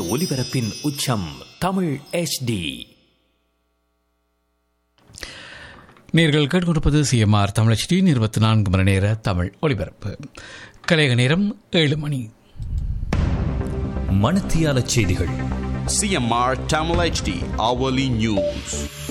ஒலிபரப்பின் உச்சம் தமிழ் HD நேர்கள் கேட்டுக்கொண்டிருப்பது சிஎம்ஆர் தமிழ் டி இருபத்தி நான்கு மணி நேர தமிழ் ஒலிபரப்பு கலைக நேரம் ஏழு மணி மணத்தியால செய்திகள் CMR Tamil HD hourly news.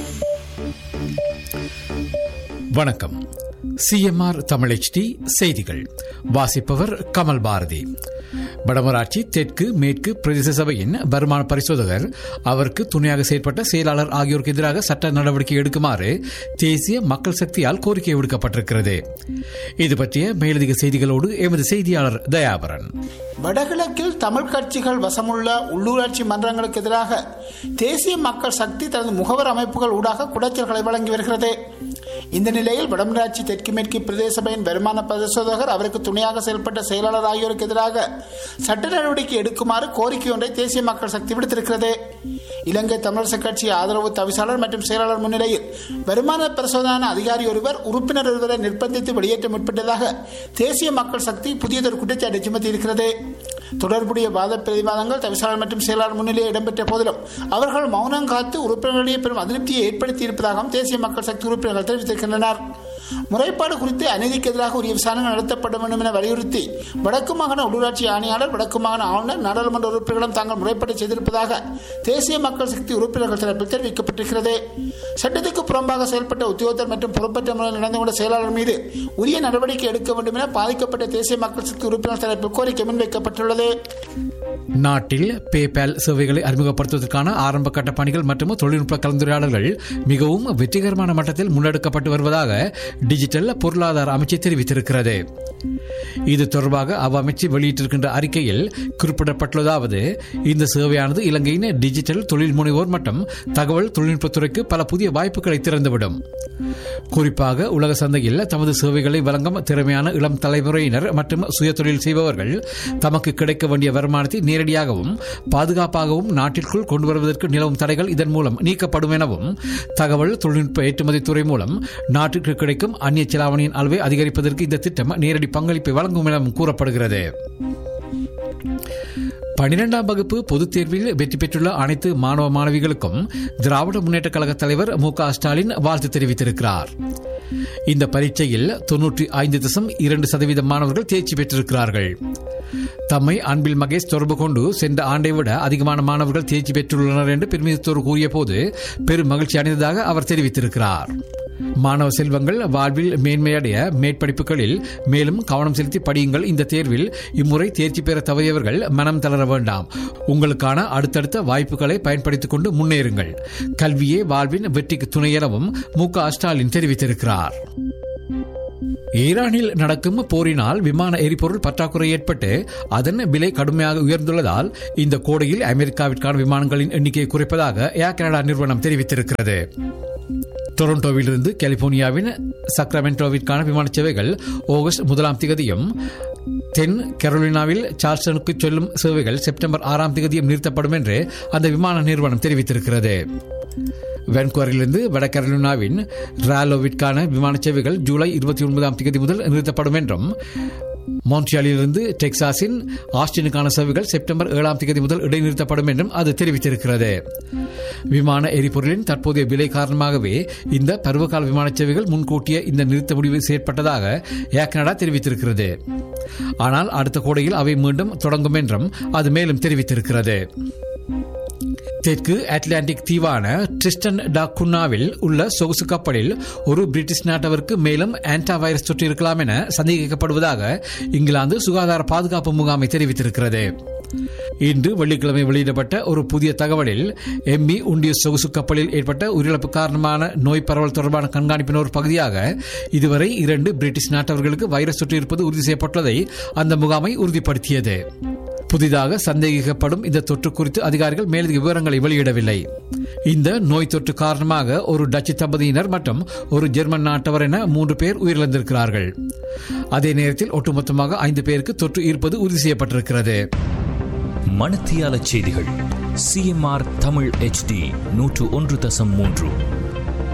வணக்கம் சிஎம்ஆர் தமிழ் டி செய்திகள் வாசிப்பவர் கமல் பாரதி வடமராட்சி தெற்கு மேற்கு பிரதேச சபையின் வருமான பரிசோதகர் அவருக்கு துணையாக செயற்பட்ட செயலாளர் ஆகியோருக்கு எதிராக சட்ட நடவடிக்கை எடுக்குமாறு தேசிய மக்கள் சக்தியால் கோரிக்கை விடுக்கப்பட்டிருக்கிறது இது பற்றிய மேலதிக செய்திகளோடு எமது செய்தியாளர் தயாபரன் வடகிழக்கில் தமிழ் கட்சிகள் வசமுள்ள உள்ளூராட்சி மன்றங்களுக்கு எதிராக தேசிய மக்கள் சக்தி தனது முகவர் அமைப்புகள் ஊடாக குடைச்சல்களை வழங்கி வருகிறது இந்த நிலையில் வடமராட்சி தெற்கு மேற்கு பிரதேச சபையின் வருமான பரிசோதகர் அவருக்கு துணையாக செயல்பட்ட செயலாளர் ஆகியோருக்கு எதிராக சட்ட நடவடிக்கை எடுக்குமாறு கோரிக்கை ஒன்றை தேசிய மக்கள் சக்தி விடுத்திருக்கிறது இலங்கை தமிழரசு கட்சி ஆதரவு தவிசாளர் மற்றும் செயலாளர் முன்னிலையில் வருமான பரிசோதனை அதிகாரி ஒருவர் உறுப்பினர் ஒருவரை நிர்பந்தித்து வெளியேற்ற முற்பட்டதாக தேசிய மக்கள் சக்தி புதியதொரு குற்றச்சாட்டு சுமத்தி இருக்கிறது தொடர்புடைய வாத பிரதிவாதங்கள் தவிசாளர் மற்றும் செயலாளர் முன்னிலையில் இடம்பெற்ற போதிலும் அவர்கள் மௌனம் காத்து உறுப்பினர்களிடையே பெரும் அதிருப்தியை ஏற்படுத்தி இருப்பதாகவும் தேசிய மக்கள் சக்தி உறுப்பினர்கள் தெரிவித்திருக்கின்றனர் முறைப்பாடு குறித்து அநீதிக்கு எதிராக உரிய விசாரணை நடத்தப்பட வேண்டும் என வலியுறுத்தி வடக்கு மாகாண உள்ளூராட்சி ஆணையாளர் வடக்கு மாகாண ஆளுநர் நாடாளுமன்ற உறுப்பினர்களும் தாங்கள் முறைப்பாடு செய்திருப்பதாக தேசிய மக்கள் சக்தி உறுப்பினர்கள் தரப்பில் தெரிவிக்கப்பட்டிருக்கிறது சட்டத்துக்கு புறம்பாக செயல்பட்ட உத்தியோகத்தர் மற்றும் பொறுப்பற்ற முறையில் நடந்து கொண்ட செயலாளர் மீது உரிய நடவடிக்கை எடுக்க வேண்டும் என பாதிக்கப்பட்ட தேசிய மக்கள் சக்தி உறுப்பினர் தரப்பில் கோரிக்கை முன்வைக்கப்பட்டுள்ளது நாட்டில் பேபால் சேவைகளை அறிமுகப்படுத்துவதற்கான ஆரம்ப கட்ட பணிகள் மற்றும் தொழில்நுட்ப கலந்துரையாடல்கள் மிகவும் வெற்றிகரமான மட்டத்தில் முன்னெடுக்கப்பட்டு வருவதாக டிஜிட்டல் பொருளாதார அமைச்சு தெரிவித்திருக்கிறது இது தொடர்பாக அவ்வமைச்சு வெளியிட்டிருக்கின்ற அறிக்கையில் குறிப்பிடப்பட்டுள்ளதாவது இந்த சேவையானது இலங்கையின் டிஜிட்டல் தொழில் முனைவோர் மற்றும் தகவல் தொழில்நுட்பத்துறைக்கு பல புதிய வாய்ப்புகளை திறந்துவிடும் குறிப்பாக உலக சந்தையில் தமது சேவைகளை வழங்கும் திறமையான இளம் தலைமுறையினர் மற்றும் சுய தொழில் செய்பவர்கள் தமக்கு கிடைக்க வேண்டிய வருமானத்தை நேரடியாகவும் பாதுகாப்பாகவும் நாட்டிற்குள் கொண்டு வருவதற்கு நிலவும் தடைகள் இதன் மூலம் நீக்கப்படும் எனவும் தகவல் தொழில்நுட்ப ஏற்றுமதி துறை மூலம் நாட்டிற்கு கிடைக்கும் அந்நிய செலாவணியின் அளவை அதிகரிப்பதற்கு இந்த திட்டம் நேரடி பங்களிப்பை வழங்கும் எனவும் கூறப்படுகிறது பனிரெண்டாம் வகுப்பு பொதுத் தேர்வில் வெற்றி பெற்றுள்ள அனைத்து மாணவ மாணவிகளுக்கும் திராவிட முன்னேற்ற கழக தலைவர் மு க ஸ்டாலின் வாழ்த்து தெரிவித்திருக்கிறார் இந்த பரீட்சையில் தொன்னூற்றி ஐந்து தசம் இரண்டு சதவீத மாணவர்கள் தேர்ச்சி பெற்றிருக்கிறார்கள் தம்மை அன்பில் மகேஷ் தொடர்பு கொண்டு சென்ற ஆண்டை விட அதிகமான மாணவர்கள் தேர்ச்சி பெற்றுள்ளனர் என்று பெருமிதத்தோடு கூறிய போது பெரும் மகிழ்ச்சி அடைந்ததாக அவர் தெரிவித்திருக்கிறார் மாணவ செல்வங்கள் வாழ்வில் மேன்மையடைய மேற்படிப்புகளில் மேலும் கவனம் செலுத்தி படியுங்கள் இந்த தேர்வில் இம்முறை தேர்ச்சி பெற தவறியவர்கள் மனம் தளர வேண்டாம் உங்களுக்கான அடுத்தடுத்த வாய்ப்புகளை பயன்படுத்திக் கொண்டு முன்னேறுங்கள் கல்வியே வாழ்வின் வெற்றிக்கு துணை எனவும் மு க ஸ்டாலின் தெரிவித்திருக்கிறார் ஈரானில் நடக்கும் போரினால் விமான எரிபொருள் பற்றாக்குறை ஏற்பட்டு அதன் விலை கடுமையாக உயர்ந்துள்ளதால் இந்த கோடையில் அமெரிக்காவிற்கான விமானங்களின் எண்ணிக்கையை குறைப்பதாக ஏர் கனடா நிறுவனம் தெரிவித்திருக்கிறது டொரண்டோவிலிருந்து கலிபோர்னியாவின் சக்ரமெண்டோவிற்கான விமான சேவைகள் ஆகஸ்ட் முதலாம் திகதியும் தென் கரோலினாவில் சார்ல்ஸ்டனுக்கு செல்லும் சேவைகள் செப்டம்பர் ஆறாம் திகதியும் நிறுத்தப்படும் என்று அந்த விமான நிறுவனம் தெரிவித்திருக்கிறது வென்குவரிலிருந்து வட கரோலினாவின் ராலோவிற்கான விமான சேவைகள் ஜூலை இருபத்தி ஒன்பதாம் தேதி முதல் நிறுத்தப்படும் என்றும் மான்ட்ரியாலிலிருந்து டெக்சாஸின் ஆஸ்டினுக்கான சேவைகள் செப்டம்பர் ஏழாம் தேதி முதல் இடைநிறுத்தப்படும் என்றும் அது தெரிவித்திருக்கிறது விமான எரிபொருளின் தற்போதைய விலை காரணமாகவே இந்த பருவகால விமான சேவைகள் முன்கூட்டிய இந்த நிறுத்த முடிவு செயற்பட்டதாக ஏர் கனடா தெரிவித்திருக்கிறது ஆனால் அடுத்த கோடையில் அவை மீண்டும் தொடங்கும் என்றும் அது மேலும் தெரிவித்திருக்கிறது தெற்கு அட்லாண்டிக் தீவான ட்ரிஸ்டன் டாக்குன்னாவில் உள்ள சொகுசு கப்பலில் ஒரு பிரிட்டிஷ் நாட்டவருக்கு மேலும் ஆன்டா வைரஸ் தொற்று இருக்கலாம் என சந்தேகிக்கப்படுவதாக இங்கிலாந்து சுகாதார பாதுகாப்பு முகாமை தெரிவித்திருக்கிறது இன்று வெள்ளிக்கிழமை வெளியிடப்பட்ட ஒரு புதிய தகவலில் எம்மி உண்டிய சொகுசு கப்பலில் ஏற்பட்ட உயிரிழப்பு காரணமான நோய் பரவல் தொடர்பான கண்காணிப்பின் ஒரு பகுதியாக இதுவரை இரண்டு பிரிட்டிஷ் நாட்டவர்களுக்கு வைரஸ் தொற்று இருப்பது உறுதி செய்யப்பட்டுள்ளதை அந்த முகாமை உறுதிப்படுத்தியது புதிதாக சந்தேகிக்கப்படும் இந்த தொற்று குறித்து அதிகாரிகள் மேலதிக விவரங்களை வெளியிடவில்லை இந்த நோய் தொற்று காரணமாக ஒரு டச்சு தம்பதியினர் மற்றும் ஒரு ஜெர்மன் நாட்டவர் என மூன்று பேர் உயிரிழந்திருக்கிறார்கள் அதே நேரத்தில் ஒட்டுமொத்தமாக ஐந்து பேருக்கு தொற்று இருப்பது உறுதி செய்யப்பட்டிருக்கிறது மணத்தியால செய்திகள் சிஎம்ஆர் தமிழ் HD நூற்று ஒன்று தசம் மூன்று